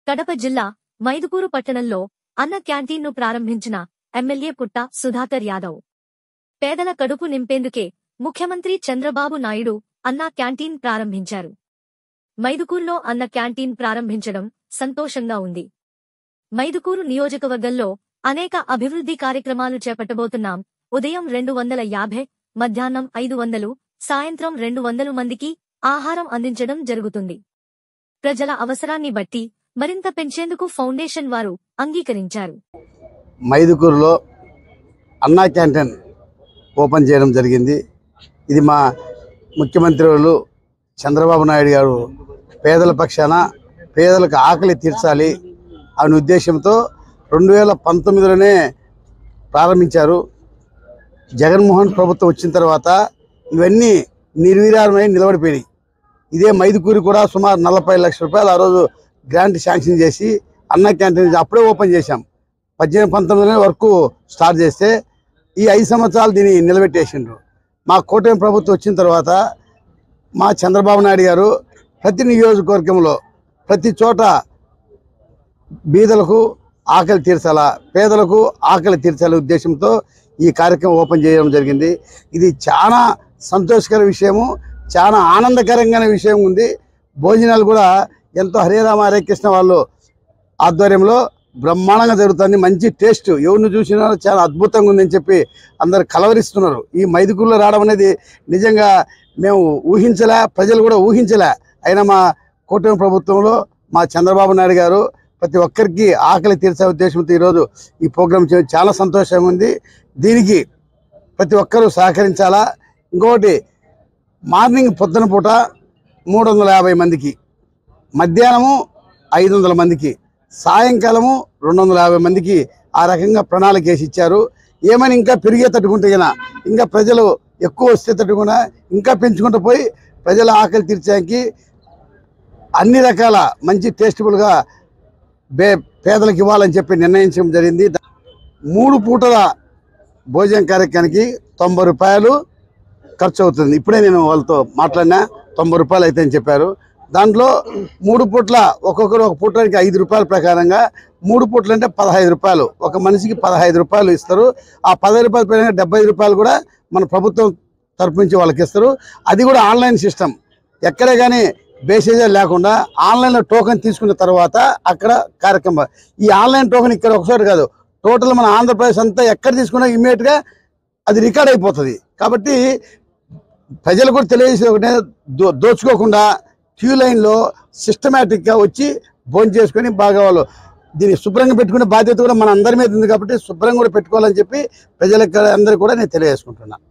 కడప జిల్లా మైదుకూరు పట్టణంలో అన్న క్యాంటీన్ను ప్రారంభించిన ఎమ్మెల్యే పుట్ట సుధాకర్ యాదవ్ పేదల కడుపు నింపేందుకే ముఖ్యమంత్రి చంద్రబాబు నాయుడు అన్న క్యాంటీన్ ప్రారంభించారు మైదుకూరులో అన్న క్యాంటీన్ ప్రారంభించడం సంతోషంగా ఉంది మైదుకూరు నియోజకవర్గంలో అనేక అభివృద్ధి కార్యక్రమాలు చేపట్టబోతున్నాం ఉదయం రెండు వందల యాభై మధ్యాహ్నం ఐదు వందలు సాయంత్రం రెండు వందలు మందికి ఆహారం అందించడం జరుగుతుంది ప్రజల అవసరాన్ని బట్టి మరింత పెంచేందుకు ఫౌండేషన్ వారు అంగీకరించారు మైదుకూరులో అన్నా క్యాంటీన్ ఓపెన్ చేయడం జరిగింది ఇది మా ముఖ్యమంత్రి వాళ్ళు చంద్రబాబు నాయుడు గారు పేదల పక్షాన పేదలకు ఆకలి తీర్చాలి అనే ఉద్దేశంతో రెండు వేల పంతొమ్మిదిలోనే ప్రారంభించారు జగన్మోహన్ ప్రభుత్వం వచ్చిన తర్వాత ఇవన్నీ నిర్వీర్యమై నిలబడిపోయినాయి ఇదే మైదుకూరి కూడా సుమారు నలభై లక్షల రూపాయలు ఆ రోజు గ్రాంట్ శాంక్షన్ చేసి అన్న క్యాంటీన్ అప్పుడే ఓపెన్ చేశాం పద్దెనిమిది పంతొమ్మిది వరకు స్టార్ట్ చేస్తే ఈ ఐదు సంవత్సరాలు దీన్ని నిలబెట్టేసిండ్రు మా కూటమి ప్రభుత్వం వచ్చిన తర్వాత మా చంద్రబాబు నాయుడు గారు ప్రతి నియోజకవర్గంలో ప్రతి చోట బీదలకు ఆకలి తీర్చాలా పేదలకు ఆకలి తీర్చాలే ఉద్దేశంతో ఈ కార్యక్రమం ఓపెన్ చేయడం జరిగింది ఇది చాలా సంతోషకర విషయము చాలా ఆనందకరంగా విషయం ఉంది భోజనాలు కూడా ఎంతో హరే రామ హరే కృష్ణ వాళ్ళు ఆధ్వర్యంలో బ్రహ్మాండంగా జరుగుతుంది మంచి టేస్ట్ ఎవరిని చూసినా చాలా అద్భుతంగా ఉందని చెప్పి అందరు కలవరిస్తున్నారు ఈ మైదుకూరులో రావడం అనేది నిజంగా మేము ఊహించలే ప్రజలు కూడా ఊహించలే అయినా మా కూటమి ప్రభుత్వంలో మా చంద్రబాబు నాయుడు గారు ప్రతి ఒక్కరికి ఆకలి తీర్చే ఉద్దేశంతో ఈరోజు ఈ ప్రోగ్రాం చేయడం చాలా సంతోషంగా ఉంది దీనికి ప్రతి ఒక్కరూ సహకరించాలా ఇంకొకటి మార్నింగ్ పొద్దున పూట మూడు వందల యాభై మందికి మధ్యాహ్నము ఐదు వందల మందికి సాయంకాలము రెండు వందల యాభై మందికి ఆ రకంగా ప్రణాళిక వేసి ఇచ్చారు ఏమైనా ఇంకా పెరిగే తట్టుకుంటే గిన ఇంకా ప్రజలు ఎక్కువ వస్తే తట్టుకున్నా ఇంకా పెంచుకుంటూ పోయి ప్రజల ఆకలి తీర్చడానికి అన్ని రకాల మంచి టేస్టబుల్గా బే పేదలకు ఇవ్వాలని చెప్పి నిర్ణయించడం జరిగింది మూడు పూటల భోజన కార్యక్రమానికి తొంభై రూపాయలు ఖర్చు అవుతుంది ఇప్పుడే నేను వాళ్ళతో మాట్లాడినా తొంభై రూపాయలు అయితే అని చెప్పారు దాంట్లో మూడు పూట్ల ఒక్కొక్కరు ఒక పూటకి ఐదు రూపాయల ప్రకారంగా మూడు పూటలు అంటే పదహైదు రూపాయలు ఒక మనిషికి పదహైదు రూపాయలు ఇస్తారు ఆ పదహైదు రూపాయల ప్రకారంగా డెబ్బై రూపాయలు కూడా మన ప్రభుత్వం తరపు నుంచి వాళ్ళకి ఇస్తారు అది కూడా ఆన్లైన్ సిస్టమ్ ఎక్కడే కానీ బేసేజే లేకుండా ఆన్లైన్లో టోకెన్ తీసుకున్న తర్వాత అక్కడ కార్యక్రమం ఈ ఆన్లైన్ టోకెన్ ఇక్కడ ఒకసారి కాదు టోటల్ మన ఆంధ్రప్రదేశ్ అంతా ఎక్కడ తీసుకున్నా ఇమ్మీడియట్గా అది రికార్డ్ అయిపోతుంది కాబట్టి ప్రజలు కూడా తెలియజేసేది ఒకటే దో దోచుకోకుండా క్యూ లైన్లో సిస్టమేటిక్గా వచ్చి భోజనం చేసుకొని బాగా వాళ్ళు దీన్ని శుభ్రంగా పెట్టుకునే బాధ్యత కూడా మన అందరి మీద ఉంది కాబట్టి శుభ్రంగా కూడా పెట్టుకోవాలని చెప్పి ప్రజలకు అందరూ కూడా నేను తెలియజేసుకుంటున్నా